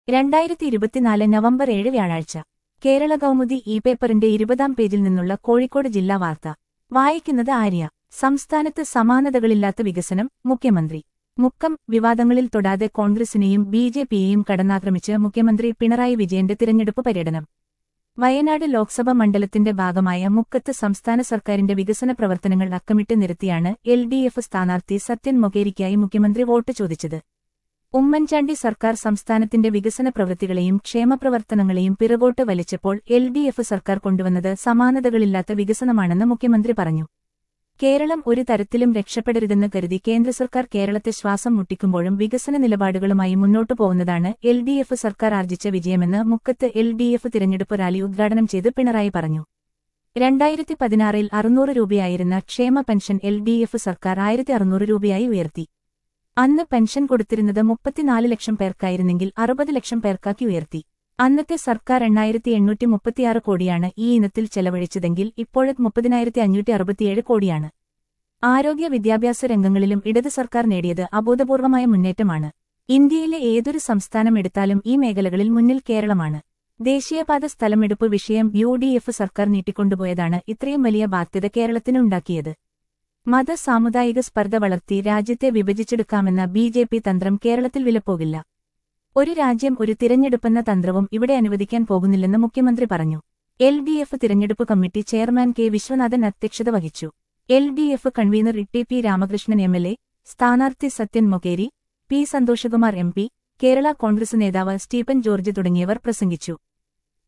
രണ്ടായിരത്തി ഇരുപത്തിനാല് നവംബർ ഏഴ് വ്യാഴാഴ്ച കേരള കൗമുദി ഇ പേപ്പറിന്റെ ഇരുപതാം പേജിൽ നിന്നുള്ള കോഴിക്കോട് ജില്ലാ വാർത്ത വായിക്കുന്നത് ആര്യ സംസ്ഥാനത്ത് സമാനതകളില്ലാത്ത വികസനം മുഖ്യമന്ത്രി മുക്കം വിവാദങ്ങളിൽ തൊടാതെ കോൺഗ്രസിനെയും ബി ജെ പിയെയും കടന്നാക്രമിച്ച് മുഖ്യമന്ത്രി പിണറായി വിജയന്റെ തിരഞ്ഞെടുപ്പ് പര്യടനം വയനാട് ലോക്സഭാ മണ്ഡലത്തിന്റെ ഭാഗമായ മുക്കത്ത് സംസ്ഥാന സർക്കാരിന്റെ വികസന പ്രവർത്തനങ്ങൾ അക്കമിട്ട് നിരത്തിയാണ് എൽ ഡി എഫ് സ്ഥാനാർത്ഥി സത്യൻ മൊകേരിക്കായി മുഖ്യമന്ത്രി വോട്ട് ചോദിച്ചത് ഉമ്മൻചാണ്ടി സർക്കാർ സംസ്ഥാനത്തിന്റെ വികസന പ്രവൃത്തികളെയും ക്ഷേമപ്രവർത്തനങ്ങളെയും പിറകോട്ട് വലിച്ചപ്പോൾ എൽ ഡി എഫ് സർക്കാർ കൊണ്ടുവന്നത് സമാനതകളില്ലാത്ത വികസനമാണെന്ന് മുഖ്യമന്ത്രി പറഞ്ഞു കേരളം ഒരു തരത്തിലും രക്ഷപ്പെടരുതെന്ന് കരുതി കേന്ദ്ര സർക്കാർ കേരളത്തെ ശ്വാസം മുട്ടിക്കുമ്പോഴും വികസന നിലപാടുകളുമായി മുന്നോട്ടു പോകുന്നതാണ് എൽ ഡി എഫ് സർക്കാർ ആർജിച്ച വിജയമെന്ന് മുക്കത്ത് എൽ ഡി എഫ് തിരഞ്ഞെടുപ്പ് റാലി ഉദ്ഘാടനം ചെയ്ത് പിണറായി പറഞ്ഞു രണ്ടായിരത്തി പതിനാറിൽ അറുന്നൂറ് രൂപയായിരുന്ന ക്ഷേമ പെൻഷൻ എൽ ഡി എഫ് സർക്കാർ ആയിരത്തി അറുന്നൂറ് രൂപയായി ഉയർത്തി അന്ന് പെൻഷൻ കൊടുത്തിരുന്നത് മുപ്പത്തിനാല് ലക്ഷം പേർക്കായിരുന്നെങ്കിൽ അറുപത് ലക്ഷം പേർക്കാക്കി ഉയർത്തി അന്നത്തെ സർക്കാർ എണ്ണായിരത്തി എണ്ണൂറ്റി മുപ്പത്തിയാറ് കോടിയാണ് ഈ ഇനത്തിൽ ചെലവഴിച്ചതെങ്കിൽ ഇപ്പോഴത്തെ മുപ്പതിനായിരത്തി അഞ്ഞൂറ്റി അറുപത്തിയേഴ് കോടിയാണ് ആരോഗ്യ വിദ്യാഭ്യാസ രംഗങ്ങളിലും ഇടത് സർക്കാർ നേടിയത് അഭൂതപൂർവമായ മുന്നേറ്റമാണ് ഇന്ത്യയിലെ ഏതൊരു സംസ്ഥാനം എടുത്താലും ഈ മേഖലകളിൽ മുന്നിൽ കേരളമാണ് ദേശീയപാത സ്ഥലമെടുപ്പ് വിഷയം യു ഡി എഫ് സർക്കാർ നീട്ടിക്കൊണ്ടുപോയതാണ് ഇത്രയും വലിയ ബാധ്യത കേരളത്തിനുണ്ടാക്കിയത് മത സാമുദായിക സ്പർദ്ധ വളർത്തി രാജ്യത്തെ വിഭജിച്ചെടുക്കാമെന്ന ബി ജെ പി തന്ത്രം കേരളത്തിൽ വിലപ്പോകില്ല ഒരു രാജ്യം ഒരു തിരഞ്ഞെടുപ്പെന്ന തന്ത്രവും ഇവിടെ അനുവദിക്കാൻ പോകുന്നില്ലെന്ന് മുഖ്യമന്ത്രി പറഞ്ഞു എൽ ഡി എഫ് തിരഞ്ഞെടുപ്പ് കമ്മിറ്റി ചെയർമാൻ കെ വിശ്വനാഥൻ അധ്യക്ഷത വഹിച്ചു L D F convener E P Ramakrishnan M L A സ്ഥാനാർത്ഥി Sathyan Mokeri P Santhoshkumar M P Kerala Congress നേതാവ് സ്റ്റീഫൻ ജോർജ് തുടങ്ങിയവർ പ്രസംഗിച്ചു